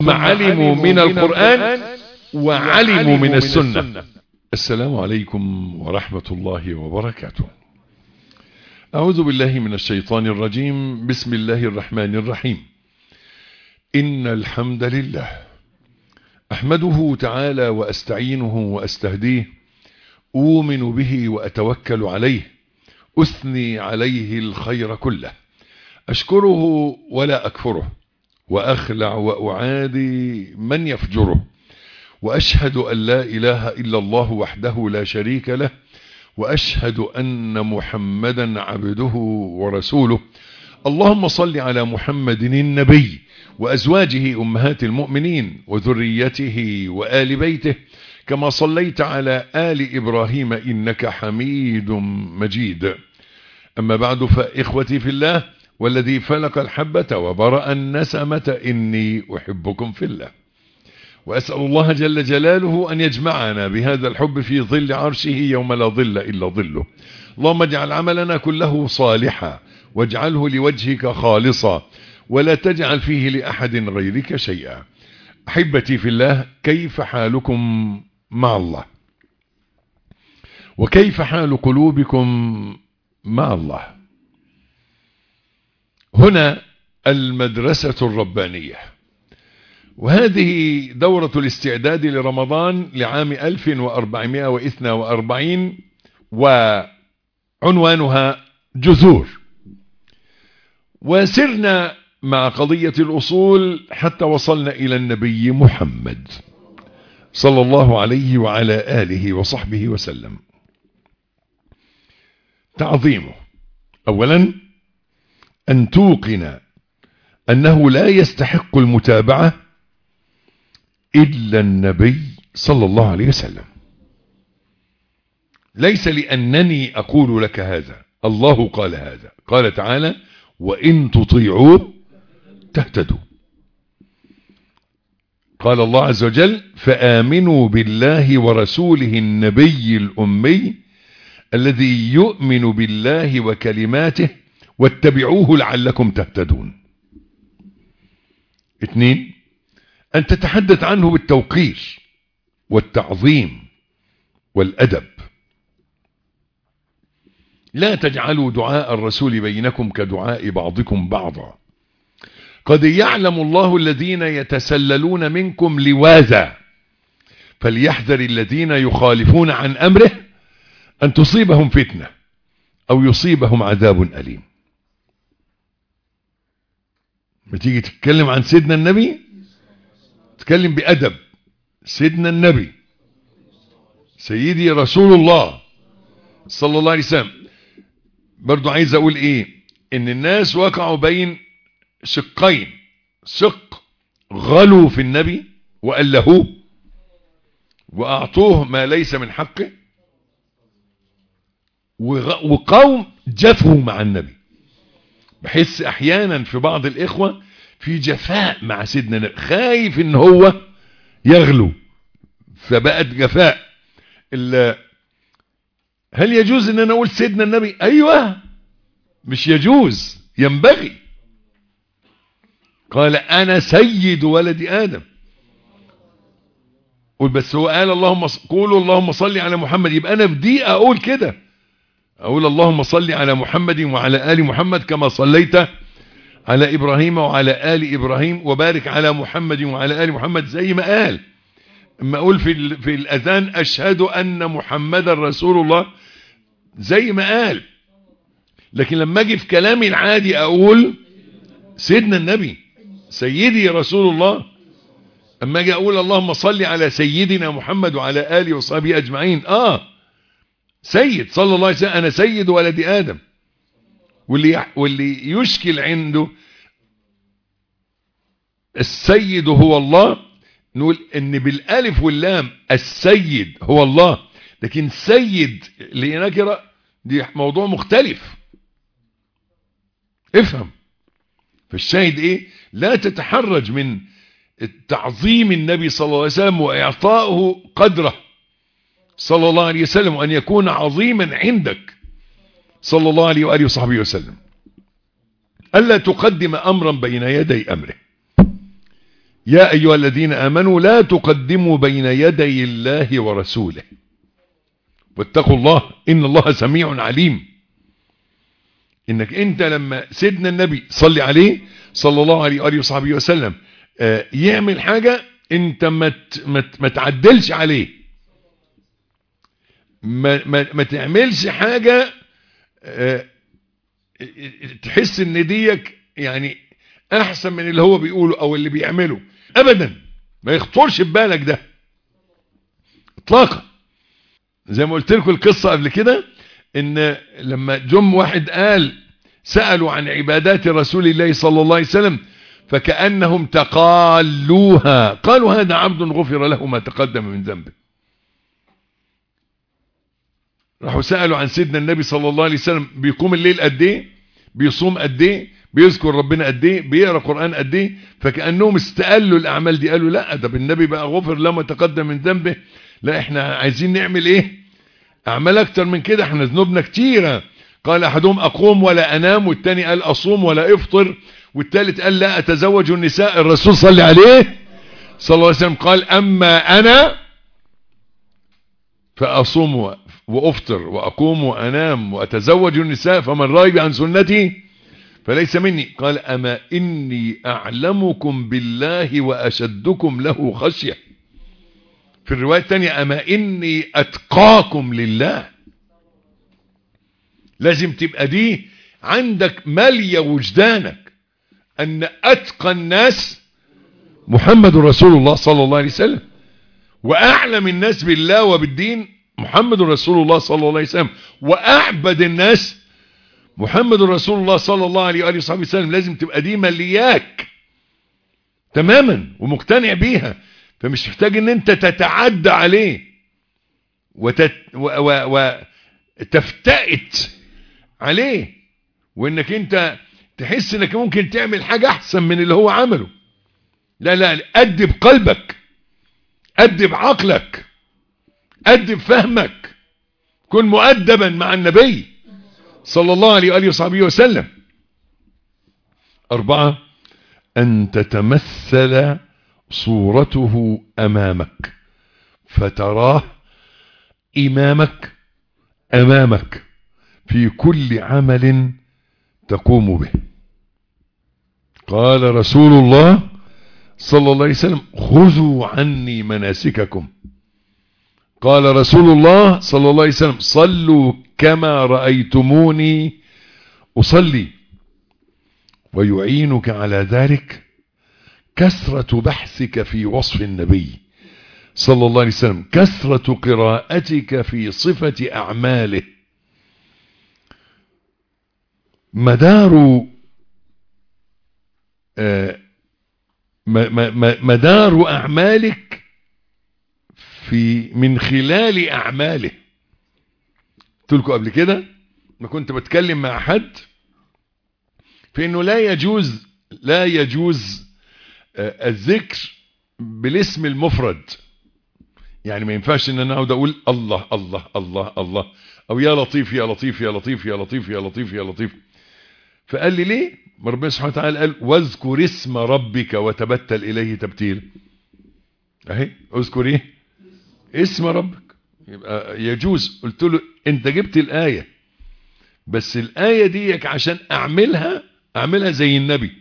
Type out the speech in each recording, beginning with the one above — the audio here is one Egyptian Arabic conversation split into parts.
علموا من القرآن وعلموا من السنة السلام عليكم ورحمة الله وبركاته أعوذ بالله من الشيطان الرجيم بسم الله الرحمن الرحيم إن الحمد لله أحمده تعالى وأستعينه وأستهديه أؤمن به وأتوكل عليه أثني عليه الخير كله أشكره ولا أكفره وأخلع وأعادي من يفجره وأشهد أن لا إله إلا الله وحده لا شريك له وأشهد أن محمدا عبده ورسوله اللهم صل على محمد النبي وأزواجه أمهات المؤمنين وذريته وآل بيته كما صليت على آل إبراهيم إنك حميد مجيد أما بعد فإخوتي في الله والذي فلق الحبة وبرأ النسمة إني أحبكم في الله وأسأل الله جل جلاله أن يجمعنا بهذا الحب في ظل عرشه يوم لا ظل إلا ظله اللهم اجعل عملنا كله صالحا واجعله لوجهك خالصا ولا تجعل فيه لأحد غيرك شيئا أحبتي في الله كيف حالكم مع الله وكيف حال قلوبكم مع الله هنا المدرسة الربانية وهذه دورة الاستعداد لرمضان لعام 1442 وعنوانها جذور وسرنا مع قضية الأصول حتى وصلنا إلى النبي محمد صلى الله عليه وعلى آله وصحبه وسلم تعظيمه أولا أن توقن أنه لا يستحق المتابعة إلا النبي صلى الله عليه وسلم ليس لأنني أقول لك هذا الله قال هذا قال تعالى وإن تطيعوه تهتدوا قال الله عز وجل فآمنوا بالله ورسوله النبي الأمي الذي يؤمن بالله وكلماته واتبعوه لعلكم تهتدون اثنين أن تتحدث عنه بالتوقير والتعظيم والأدب لا تجعلوا دعاء الرسول بينكم كدعاء بعضكم بعضا قد يعلم الله الذين يتسللون منكم لواذا فليحذر الذين يخالفون عن أمره أن تصيبهم فتنة أو يصيبهم عذاب أليم ما تيجي تتكلم عن سيدنا النبي تتكلم بأدب سيدنا النبي سيدي رسول الله صلى الله عليه وسلم برضو عايز أقول إيه إن الناس وقعوا بين شقين شق غلوا في النبي وألهوه وأعطوه ما ليس من حقه وقوم جفوا مع النبي بحس احيانا في بعض الاخوة في جفاء مع سيدنا النبي خايف ان هو يغلو فبقت جفاء هل يجوز ان انا اقول سيدنا النبي ايوه مش يجوز ينبغي قال انا سيد ولد ادم قول بس هو قال اللهم قولوا اللهم صل على محمد يبقى انا في دي اقول كده أقول اللهم صل على محمد وعلى آل محمد كما صليت على إبراهيم وعلى آل إبراهيم وبارك على محمد وعلى آل محمد زي ما قال اما أقول في, في الأذان أشهد أن محمد رسول الله زي ما قال لكن لما أجي في كلامي العادي أقول سيدنا النبي سيدي رسول الله أما أجي أقول اللهم صل على سيدنا محمد وعلى آله وصحبه أجمعين آه سيد صلى الله عليه وسلم أنا سيد ولد آدم واللي, واللي يشكل عنده السيد هو الله نقول ان بالالف واللام السيد هو الله لكن سيد لنكرة دي موضوع مختلف افهم فالشاهد ايه لا تتحرج من تعظيم النبي صلى الله عليه وسلم واعطائه قدره صلى الله عليه وسلم وأن يكون عظيما عندك صلى الله عليه وآله وصحبه وسلم ألا تقدم أمرا بين يدي أمره يا أيها الذين آمنوا لا تقدموا بين يدي الله ورسوله واتقوا الله إن الله سميع عليم إنك أنت لما سيدنا النبي صلي عليه صلى الله عليه وآله وصحبه وسلم آه يعمل حاجة أنت ما ما تعدلش عليه ما, ما, ما تعملش حاجة آه تحس ان ديك يعني احسن من اللي هو بيقوله او اللي بيعمله ابدا ما يخطرش ببالك ده اطلاقا زي ما قلت لكم القصة قبل كده ان لما جم واحد قال سألوا عن عبادات رسول الله صلى الله عليه وسلم فكأنهم تقالوها قالوا هذا عبد غفر له ما تقدم من ذنبه راحوا سألوا عن سيدنا النبي صلى الله عليه وسلم بيقوم الليل قد ايه بيصوم قد ايه بيذكر ربنا قد ايه بيقرا قران قد ايه فكانهم استقلوا الاعمال دي قالوا لا ده بالنبي بقى غفر له ما تقدم من ذنبه لا احنا عايزين نعمل ايه اعمال اكتر من كده احنا ذنوبنا كتيره قال احدهم اقوم ولا انام والتاني قال اصوم ولا افطر والتالت قال لا اتزوج النساء الرسول صلى عليه صلى الله عليه وسلم قال اما انا فاصوم وافطر واقوم وانام واتزوج النساء فمن راغب عن سنتي فليس مني قال اما اني اعلمكم بالله واشدكم له خشيه في الروايه الثانيه اما اني اتقاكم لله لازم تبقى دي عندك ماليه وجدانك ان اتقى الناس محمد رسول الله صلى الله عليه وسلم واعلم الناس بالله وبالدين محمد رسول الله صلى الله عليه وسلم واعبد الناس محمد رسول الله صلى الله عليه وآله وصحبه وسلم لازم تبقى دي ملياك تماما ومقتنع بيها فمش محتاج ان انت تتعدى عليه وتت و و وتفتئت عليه وانك انت تحس انك ممكن تعمل حاجة احسن من اللي هو عمله لا لا ادب قلبك ادب عقلك ادب فهمك كن مؤدبا مع النبي صلى الله عليه وآله وصحبه وسلم أربعة أن تتمثل صورته أمامك فتراه إمامك أمامك في كل عمل تقوم به قال رسول الله صلى الله عليه وسلم خذوا عني مناسككم قال رسول الله صلى الله عليه وسلم صلوا كما رأيتموني أصلي ويعينك على ذلك كثرة بحثك في وصف النبي صلى الله عليه وسلم كثرة قراءتك في صفة أعماله مدار آه مدار أعمالك في من خلال أعماله قلت لكم قبل كده ما كنت بتكلم مع حد في انه لا يجوز لا يجوز الذكر بالاسم المفرد يعني ما ينفعش ان انا اقعد اقول الله الله الله الله او يا لطيف يا لطيف يا لطيف يا لطيف يا لطيف يا لطيف فقال لي ليه ما ربنا سبحانه وتعالى قال واذكر اسم ربك وتبتل اليه تبتيل اهي اذكر ايه اسم ربك يبقى يجوز قلت له انت جبت الآية بس الآية ديك عشان اعملها اعملها زي النبي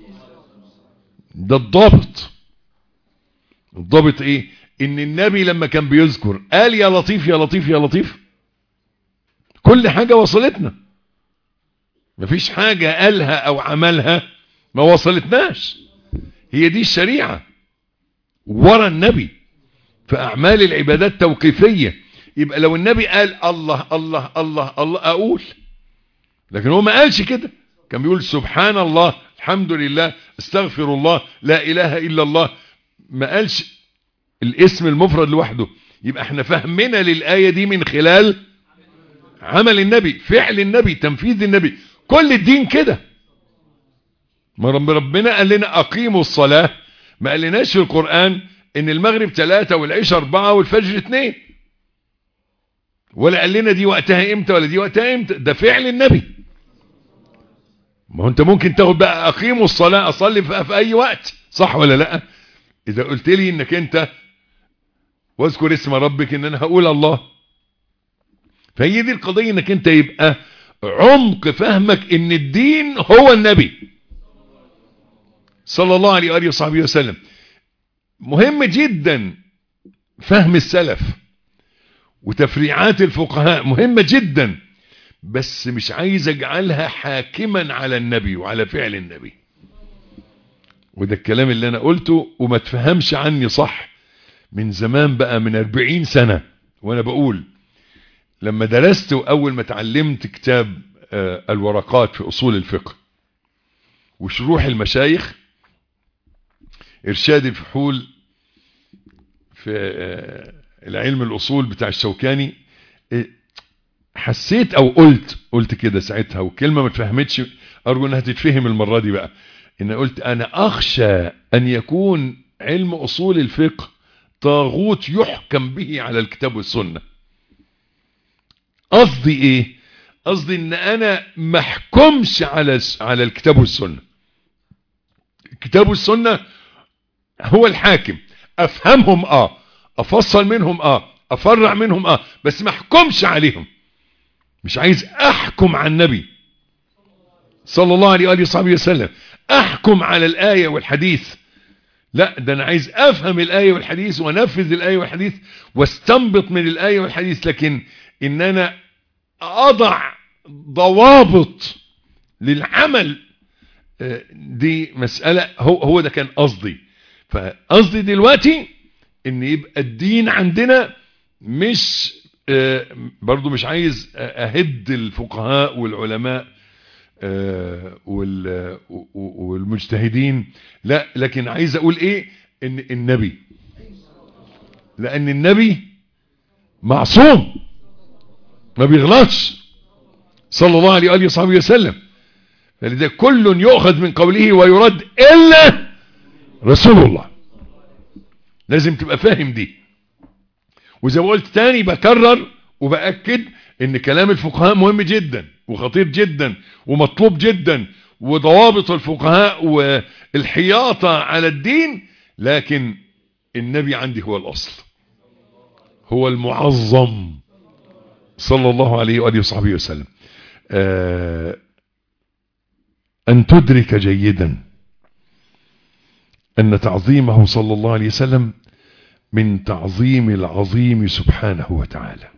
ده الضابط الضابط ايه ان النبي لما كان بيذكر قال يا لطيف يا لطيف يا لطيف كل حاجة وصلتنا مفيش حاجة قالها او عملها ما وصلتناش هي دي الشريعة ورا النبي فأعمال العبادات توقيفية يبقى لو النبي قال الله الله الله الله أقول لكن هو ما قالش كده كان بيقول سبحان الله الحمد لله استغفر الله لا إله إلا الله ما قالش الاسم المفرد لوحده يبقى احنا فهمنا للآية دي من خلال عمل النبي فعل النبي تنفيذ النبي كل الدين كده ما ربنا قال لنا أقيموا الصلاة ما قالناش في القرآن ان المغرب ثلاثة والعشاء اربعة والفجر اثنين ولا قال لنا دي وقتها امتى ولا دي وقتها امتى ده فعل النبي ما هو انت ممكن تاخد بقى اقيموا الصلاة اصلي في, في اي وقت صح ولا لا اذا قلت لي انك انت واذكر اسم ربك ان انا هقول الله فهي دي القضية انك انت يبقى عمق فهمك ان الدين هو النبي صلى الله عليه وآله وصحبه وسلم مهم جدا فهم السلف وتفريعات الفقهاء مهمة جدا بس مش عايز اجعلها حاكما على النبي وعلى فعل النبي وده الكلام اللي انا قلته وما تفهمش عني صح من زمان بقى من 40 سنة وانا بقول لما درست واول ما اتعلمت كتاب آه الورقات في اصول الفقه وشروح المشايخ ارشاد الفحول في آه العلم الاصول بتاع الشوكاني حسيت او قلت قلت كده ساعتها وكلمة ما تفهمتش ارجو انها تتفهم المرة دي بقى ان قلت انا اخشى ان يكون علم اصول الفقه طاغوت يحكم به على الكتاب والسنة قصدي ايه قصدي ان انا محكمش على على الكتاب والسنة الكتاب والسنة هو الحاكم افهمهم اه افصل منهم اه افرع منهم اه بس ما احكمش عليهم مش عايز احكم على النبي صلى الله عليه وآله وصحبه وسلم احكم على الآية والحديث لا ده انا عايز افهم الآية والحديث وانفذ الآية والحديث واستنبط من الآية والحديث لكن ان انا اضع ضوابط للعمل دي مسألة هو, هو ده كان قصدي فقصدي دلوقتي ان يبقى الدين عندنا مش برضو مش عايز اهد الفقهاء والعلماء والمجتهدين لا لكن عايز اقول ايه ان النبي لان النبي معصوم ما بيغلطش صلى الله عليه وآله وصحبه وسلم فلذا كل يؤخذ من قوله ويرد إلا رسول الله لازم تبقى فاهم دي وزي ما قلت تاني بكرر وبأكد ان كلام الفقهاء مهم جدا وخطير جدا ومطلوب جدا وضوابط الفقهاء والحياطة على الدين لكن النبي عندي هو الأصل هو المعظم صلى الله عليه وآله وصحبه وسلم آه أن تدرك جيدا أن تعظيمه صلى الله عليه وسلم من تعظيم العظيم سبحانه وتعالى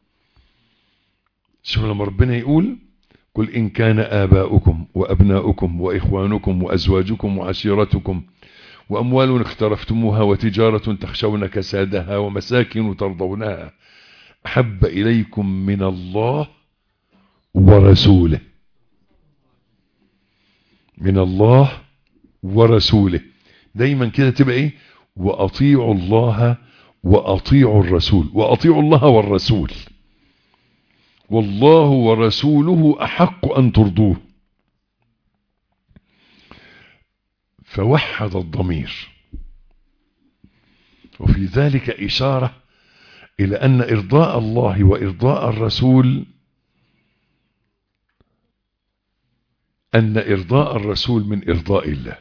شوف لما ربنا يقول قل إن كان آباؤكم وأبناؤكم وإخوانكم وأزواجكم وعشيرتكم وأموال اقترفتموها وتجارة تخشون كسادها ومساكن ترضونها أحب إليكم من الله ورسوله من الله ورسوله دايما كده تبقى ايه واطيعوا الله واطيعوا الرسول واطيعوا الله والرسول والله ورسوله احق ان ترضوه فوحد الضمير وفي ذلك اشاره الى ان ارضاء الله وارضاء الرسول ان ارضاء الرسول من ارضاء الله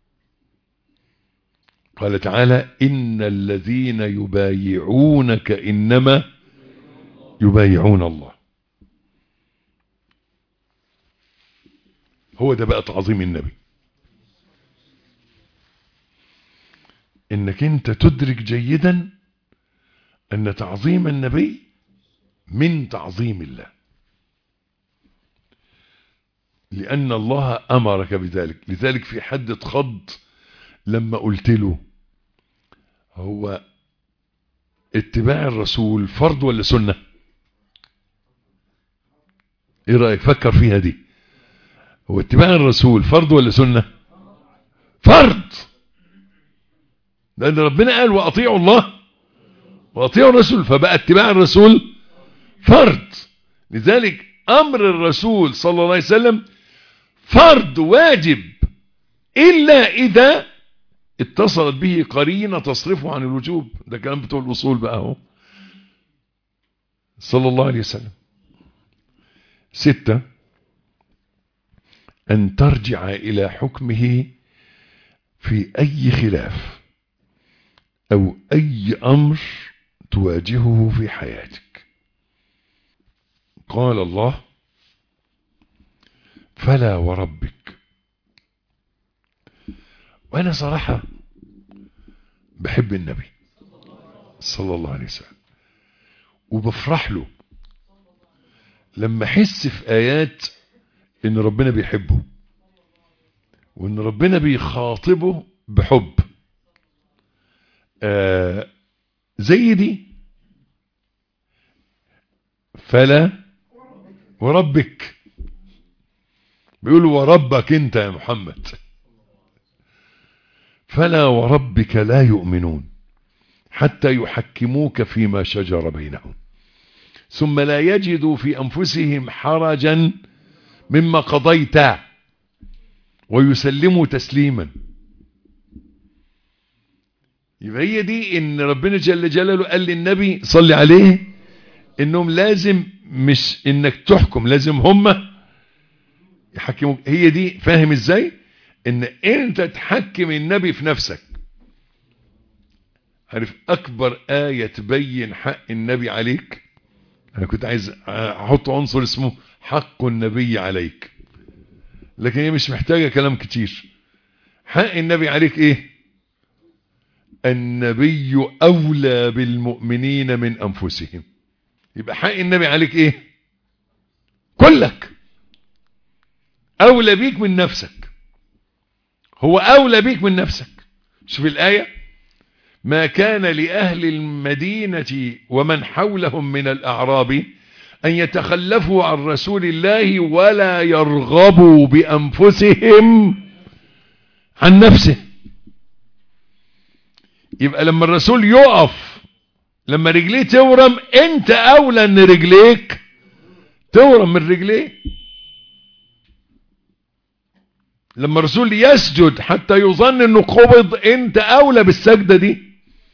قال تعالى إن الذين يبايعونك إنما يبايعون الله هو ده بقى تعظيم النبي انك انت تدرك جيدا ان تعظيم النبي من تعظيم الله لان الله امرك بذلك لذلك في حد اتخض لما قلت له هو اتباع الرسول فرض ولا سنة ايه رأيك فكر فيها دي هو اتباع الرسول فرض ولا سنة فرض لان ربنا قال واطيعوا الله واطيعوا الرسول فبقى اتباع الرسول فرض لذلك امر الرسول صلى الله عليه وسلم فرض واجب الا اذا اتصلت به قرينة تصرفه عن الوجوب ده كلام بتوع الأصول بقى اهو صلى الله عليه وسلم ستة أن ترجع إلى حكمه في أي خلاف او اي امر تواجهه في حياتك قال الله فلا وربك وانا صراحة بحب النبي صلى الله عليه وسلم وبفرح له لما احس في ايات ان ربنا بيحبه وان ربنا بيخاطبه بحب آه زي دي فلا وربك بيقول وربك انت يا محمد فلا وربك لا يؤمنون حتى يحكموك فيما شجر بينهم ثم لا يجدوا في أنفسهم حرجا مما قضيت ويسلموا تسليما يبقى هي دي ان ربنا جل جلاله قال للنبي صلي عليه انهم لازم مش انك تحكم لازم هم يحكموك هي دي فاهم ازاي ان انت تحكم النبي في نفسك عارف اكبر آية تبين حق النبي عليك انا كنت عايز احط عنصر اسمه حق النبي عليك لكن هي مش محتاجة كلام كتير حق النبي عليك ايه النبي اولى بالمؤمنين من انفسهم يبقى حق النبي عليك ايه كلك اولى بيك من نفسك هو اولى بيك من نفسك شوف الايه ما كان لأهل المدينة ومن حولهم من الأعراب أن يتخلفوا عن رسول الله ولا يرغبوا بأنفسهم عن نفسه يبقى لما الرسول يقف لما رجليه تورم انت اولى ان رجليك تورم من رجليه لما الرسول يسجد حتى يظن انه قبض انت اولى بالسجدة دي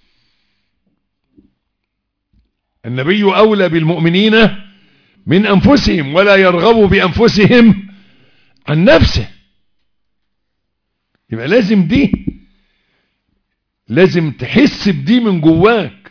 النبي اولى بالمؤمنين من انفسهم ولا يرغبوا بانفسهم عن نفسه يبقى لازم دي لازم تحس بدي من جواك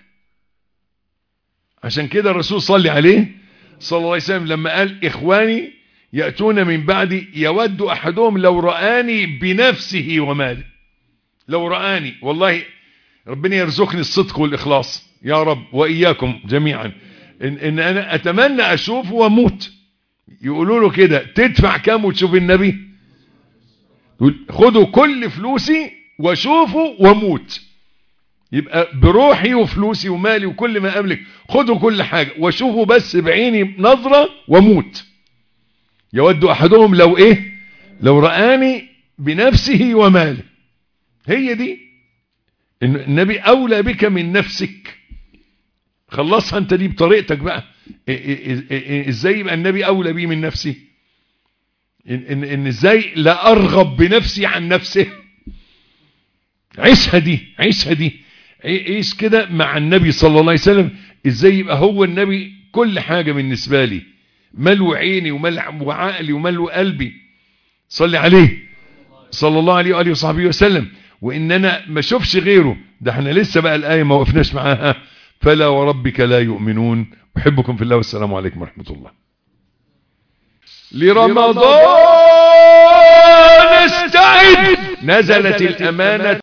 عشان كده الرسول صلي عليه صلى الله عليه وسلم لما قال اخواني يأتون من بعدي يود احدهم لو رآني بنفسه وماله لو رآني والله ربنا يرزقني الصدق والاخلاص يا رب واياكم جميعا ان, إن انا اتمنى اشوفه واموت يقولوا له كده تدفع كام وتشوف النبي يقول خدوا كل فلوسي واشوفه واموت يبقى بروحي وفلوسي ومالي وكل ما املك خدوا كل حاجة واشوفه بس بعيني نظرة واموت يود احدهم لو ايه لو رآني بنفسه وماله هي دي إن النبي اولى بك من نفسك خلصها انت دي بطريقتك بقى ازاي يبقى النبي اولى بي من نفسي ان, إن, إن ازاي لا ارغب بنفسي عن نفسه عيشها دي عيشها دي عيش كده مع النبي صلى الله عليه وسلم ازاي يبقى هو النبي كل حاجة بالنسبة لي ملو عيني وملو عقلي وملو قلبي صلي عليه صلى الله عليه وآله وصحبه وسلم وإن أنا ما شوفش غيره ده احنا لسه بقى الآية ما وقفناش معاها فلا وربك لا يؤمنون أحبكم في الله والسلام عليكم ورحمة الله لرمضان استعد نزلت الأمانة